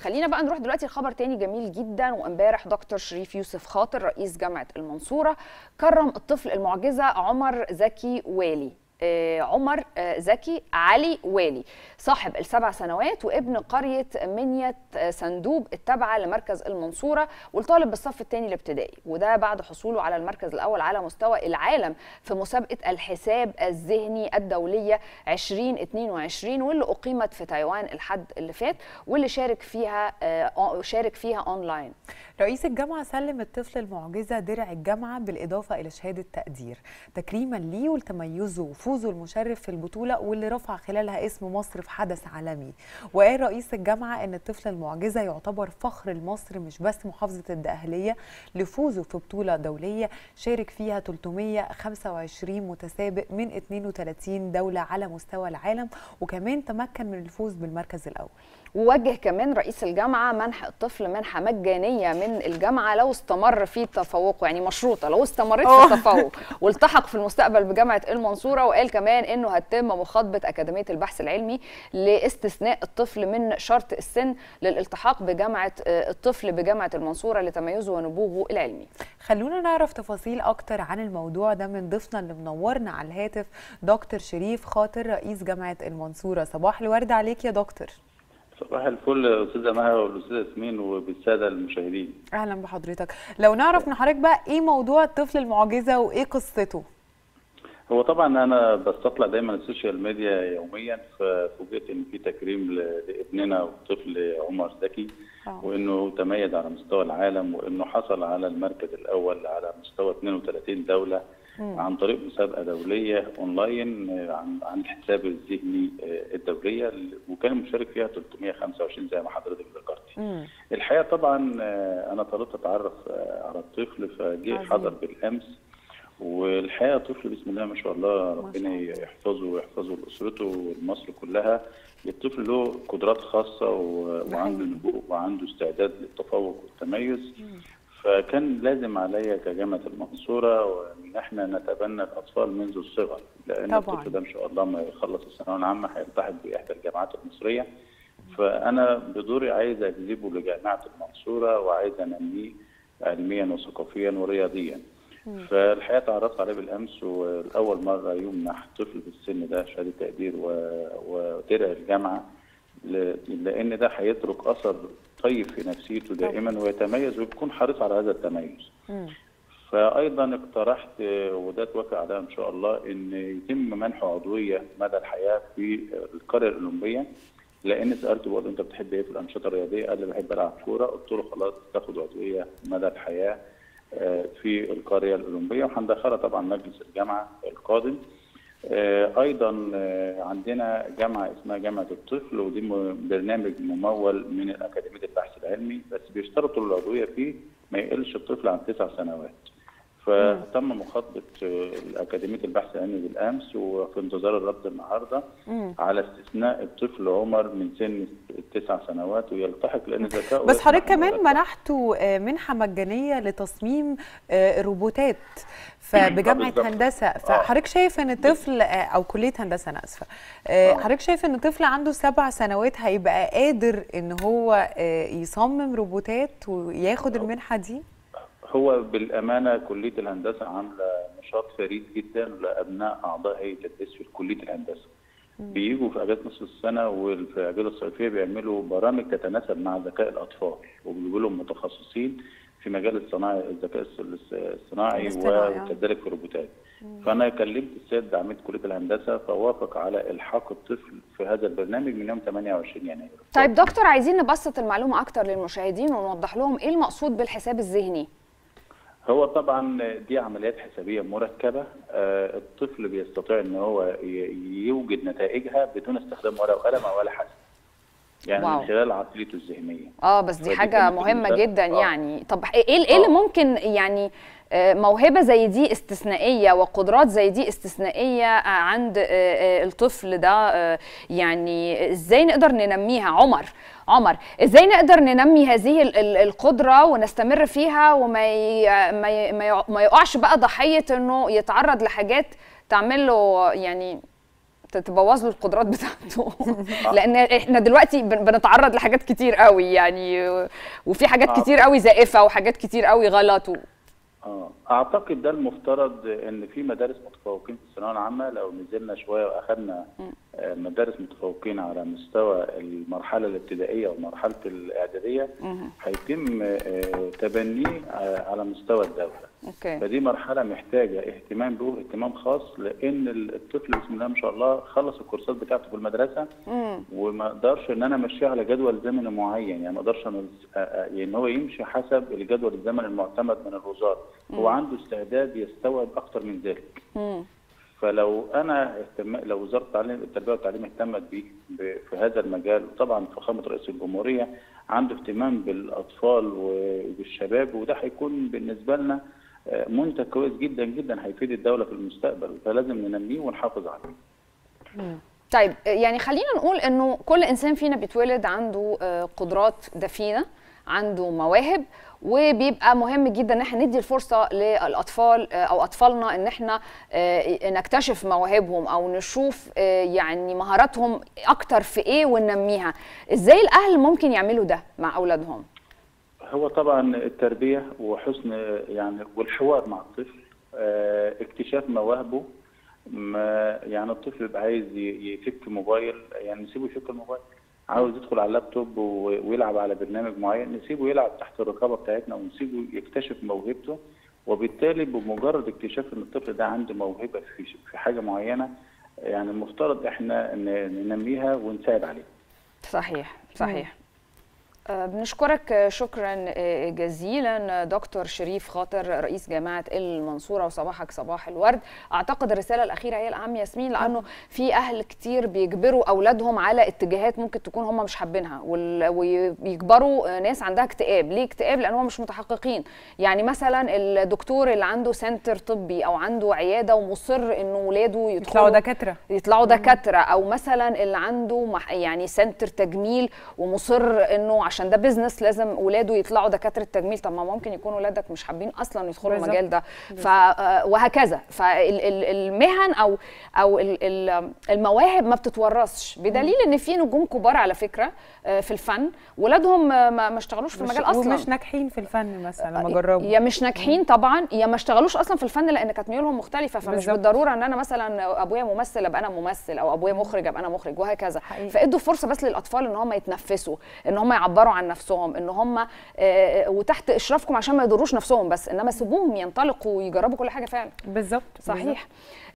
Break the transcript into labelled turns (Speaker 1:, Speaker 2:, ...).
Speaker 1: خلينا بقى نروح دلوقتي لخبر تاني جميل جدا وامبارح دكتور شريف يوسف خاطر رئيس جامعه المنصوره كرم الطفل المعجزه عمر زكي والي آه، عمر آه، زكي علي والي صاحب السبع سنوات وابن قرية منية آه، صندوق التابعة لمركز المنصورة والطالب بالصف الثاني الابتدائي وده بعد حصوله على المركز الأول على مستوى العالم في مسابقة الحساب الذهني الدولية 2022 واللي أقيمت في تايوان الحد اللي فات واللي شارك فيها آه، شارك فيها أونلاين
Speaker 2: رئيس الجامعة سلم الطفل المعجزة درع الجامعة بالإضافة إلى شهادة تقدير تكريما ليه ولتميزه وفوزه المشرف في البطولة واللي رفع خلالها اسم مصر في حدث عالمي وقال رئيس الجامعة إن الطفل المعجزة يعتبر فخر لمصر مش بس محافظة الدقهلية لفوزه في بطولة دولية شارك فيها 325 متسابق من 32 دولة على مستوى العالم وكمان تمكن من الفوز بالمركز الأول
Speaker 1: ووجه كمان رئيس الجامعه منح الطفل منحه مجانيه من الجامعه لو استمر في تفوقه يعني مشروطه لو استمرت في التفوق والتحق في المستقبل بجامعه المنصوره وقال كمان انه هتم مخاطبه اكاديميه البحث العلمي لاستثناء الطفل من شرط السن للالتحاق بجامعه آه، الطفل بجامعه المنصوره لتميزه ونبوغه العلمي
Speaker 2: خلونا نعرف تفاصيل أكتر عن الموضوع ده من ضيفنا اللي منورنا على الهاتف دكتور شريف خاطر رئيس جامعة المنصورة صباح الورد عليك يا دكتور
Speaker 3: صباح الفل استاذه مها والاستاذه ياسمين وبالساده المشاهدين
Speaker 2: أهلا بحضرتك لو نعرف من حضرتك بقى إيه موضوع الطفل المعجزة وإيه قصته
Speaker 3: هو طبعا انا بستطلع دايما السوشيال ميديا يوميا ففوجئت ان في تكريم ل- لابننا والطفل عمر زكي
Speaker 2: آه.
Speaker 3: وانه تميز على مستوى العالم وانه حصل على المركز الاول على مستوى 32 دوله عن طريق مسابقه دوليه اونلاين آه، عن عن الحساب الذهني آه، الدوليه وكان مشارك فيها 325 زي ما حضرتك ذكرتي.
Speaker 2: مم.
Speaker 3: الحقيقه طبعا آه، انا طلبت اتعرف آه، على الطفل فجه
Speaker 2: عظيم.
Speaker 3: حضر بالامس والحقيقه طفل بسم الله ما شاء الله ربنا
Speaker 2: الله.
Speaker 3: يحفظه ويحفظه لاسرته ولمصر كلها الطفل له قدرات خاصه و-
Speaker 2: ده
Speaker 3: وعنده
Speaker 2: حقيقي.
Speaker 3: نبوء وعنده استعداد للتفوق والتميز فكان لازم عليا كجامعه المنصوره وان احنا نتبنى الاطفال منذ الصغر لان
Speaker 2: طبعاً.
Speaker 3: الطفل ده ان شاء الله ما يخلص الثانويه العامه هيلتحق باحدى الجامعات المصريه فانا بدوري عايز اجذبه لجامعه المنصوره وعايز انميه علميا وثقافيا ورياضيا فالحقيقه تعرفت عليه بالامس والاول مره يمنح طفل في السن ده شهاده تقدير و- ودرع الجامعه ل- لان ده هيترك اثر طيب في نفسيته دائما ويتميز ويكون حريص على هذا التميز.
Speaker 2: مم.
Speaker 3: فايضا اقترحت آه، وده توافق عليها ان شاء الله ان يتم منح عضويه مدى الحياه في آه، القريه الاولمبيه لان سالته بقول له انت بتحب ايه في الانشطه الرياضيه؟ قال لي بحب العب كوره قلت له خلاص تاخد عضويه مدى الحياه آه، في القريه الاولمبيه وهندخلها طبعا مجلس الجامعه القادم. آه، ايضا آه، عندنا جامعه اسمها جامعه الطفل ودي م- برنامج ممول من الاكاديميه البحث العلمي بس بيشترطوا العضويه فيه ما يقلش الطفل عن تسع سنوات. فتم مخاطبه آه، الاكاديميه البحث العلمي بالامس وفي انتظار الرد النهارده
Speaker 2: مم.
Speaker 3: على استثناء الطفل عمر من سن التسع سنوات ويلتحق لان ذكائه
Speaker 2: بس
Speaker 3: يسمح
Speaker 2: حضرتك
Speaker 3: إنه
Speaker 2: كمان
Speaker 3: يلتحق.
Speaker 2: منحته آه، منحة مجانية لتصميم آه، روبوتات فبجامعة
Speaker 3: بالظبط.
Speaker 2: هندسة فحضرتك شايف ان طفل آه، او كلية هندسة انا اسفة آه،
Speaker 3: آه.
Speaker 2: حضرتك شايف ان طفل عنده سبع سنوات هيبقى قادر ان هو آه، يصمم روبوتات وياخد المنحة دي؟
Speaker 3: هو بالامانه كليه الهندسه عامله نشاط فريد جدا لابناء اعضاء هيئه التدريس في كليه الهندسه. بيجوا في اجازه نصف السنه وفي الاجازه الصيفيه بيعملوا برامج تتناسب مع ذكاء الاطفال وبيجيبوا لهم متخصصين في مجال الصناعي الذكاء الص- الصناعي
Speaker 2: الاصطناعي، آه.
Speaker 3: وكذلك في الروبوتات. فانا كلمت السيد عميد كليه الهندسه فوافق على الحاق الطفل في هذا البرنامج من يوم 28 يناير.
Speaker 1: طيب دكتور عايزين نبسط المعلومه اكتر للمشاهدين ونوضح لهم ايه المقصود بالحساب الذهني
Speaker 3: هو طبعا دي عمليات حسابيه مركبه آه، الطفل بيستطيع ان هو ي- يوجد نتائجها بدون استخدام ورقه وقلم او ولا حاسب يعني
Speaker 1: واو.
Speaker 3: من خلال عقليته الذهنيه
Speaker 1: اه بس دي
Speaker 3: فدي
Speaker 1: حاجه
Speaker 3: كانت
Speaker 1: مهمه
Speaker 3: المثال.
Speaker 1: جدا
Speaker 3: آه.
Speaker 1: يعني طب ايه ايه اللي
Speaker 3: آه.
Speaker 1: ممكن يعني آه، موهبه زي دي استثنائيه وقدرات زي دي استثنائيه آه، عند آه، آه، الطفل ده آه، يعني ازاي نقدر ننميها عمر عمر ازاي نقدر ننمي هذه ال- ال- القدره ونستمر فيها وما ي- ما ي- ما ي- ما يقعش بقى ضحيه انه يتعرض لحاجات تعمل له يعني ت- تبوظ له القدرات بتاعته لان احنا دلوقتي بن- بنتعرض لحاجات كتير قوي يعني وفي حاجات
Speaker 3: آه.
Speaker 1: كتير قوي زائفه وحاجات كتير قوي غلط و...
Speaker 3: اه اعتقد ده المفترض ان في مدارس متفوقين في الثانويه العامه لو نزلنا شويه واخدنا آه، مدارس متفوقين على مستوى المرحله الابتدائيه ومرحله الاعداديه هيتم آه، تبنيه آه، على مستوى الدوله
Speaker 1: اوكي
Speaker 3: فدي مرحله محتاجه اهتمام به اهتمام خاص لان الطفل بسم الله ما شاء الله خلص الكورسات بتاعته في المدرسه وما اقدرش ان انا امشيه على جدول زمني معين يعني ما اقدرش أنز- آه، آه، يعني ان هو يمشي حسب الجدول الزمني المعتمد من الوزاره هو عنده استعداد يستوعب اكتر من ذلك فلو انا اهتم لو وزاره التعليم التربيه والتعليم اهتمت بيه ب- في هذا المجال وطبعا فخامه رئيس الجمهوريه عنده اهتمام بالاطفال وبالشباب وده هيكون بالنسبه لنا آه، منتج كويس جدا جدا هيفيد الدوله في المستقبل فلازم ننميه ونحافظ عليه.
Speaker 1: طيب يعني خلينا نقول انه كل انسان فينا بيتولد عنده آه، قدرات دفينه عنده مواهب وبيبقى مهم جدا ان احنا ندي الفرصه للاطفال آه، او اطفالنا ان احنا آه، نكتشف مواهبهم او نشوف آه، يعني مهاراتهم اكتر في ايه وننميها ازاي الاهل ممكن يعملوا ده مع اولادهم
Speaker 3: هو طبعا التربيه وحسن يعني والحوار مع الطفل آه، اكتشاف مواهبه ما يعني الطفل يبقى عايز ي- يفك موبايل يعني نسيبه يفك الموبايل عاوز يدخل على اللابتوب و- ويلعب على برنامج معين نسيبه يلعب تحت الرقابه بتاعتنا ونسيبه يكتشف موهبته وبالتالي بمجرد اكتشاف ان الطفل ده عنده موهبه في في حاجه معينه يعني المفترض احنا ن- ننميها ونساعد عليها
Speaker 1: صحيح صحيح آه، بنشكرك آه، شكرا آه، جزيلا آه، دكتور شريف خاطر رئيس جامعة المنصورة وصباحك صباح الورد أعتقد الرسالة الأخيرة هي الأهم ياسمين لأنه في أهل كتير بيجبروا أولادهم على اتجاهات ممكن تكون هم مش حابينها وال- ويجبروا آه، ناس عندها اكتئاب ليه اكتئاب لأن هم مش متحققين يعني مثلا الدكتور اللي عنده سنتر طبي أو عنده عيادة ومصر إنه ولاده
Speaker 2: يطلعوا
Speaker 1: يدخلوا
Speaker 2: دكاتره
Speaker 1: يطلعوا دكاتره او مثلا اللي عنده مح يعني سنتر تجميل ومصر انه عشان ده بزنس لازم ولاده يطلعوا دكاتره تجميل طب ما ممكن يكون ولادك مش حابين اصلا يدخلوا
Speaker 2: بالظبط.
Speaker 1: المجال ده ف آه، وهكذا فالمهن او او ال- ال- المواهب ما بتتورثش بدليل ان في نجوم كبار على فكره آه، في الفن ولادهم آه، ما ما اشتغلوش في
Speaker 2: مش-
Speaker 1: المجال اصلا
Speaker 2: ومش ناجحين في الفن مثلا لما جربوا
Speaker 1: يا مش ناجحين طبعا يا ما اشتغلوش اصلا في الفن لان كانت ميولهم مختلفه فمش
Speaker 2: بالظبط.
Speaker 1: بالضروره ان انا مثلا ابويا ممثل ابقى انا ممثل او ابويا مخرج ابقى انا مخرج وهكذا
Speaker 2: حقيقي.
Speaker 1: فادوا فرصه بس للاطفال ان هم يتنفسوا ان هم يعبروا عن نفسهم ان هم آه، وتحت اشرافكم عشان ما يضروش نفسهم بس انما سيبوهم ينطلقوا ويجربوا كل حاجه فعلا
Speaker 2: بالظبط
Speaker 1: صحيح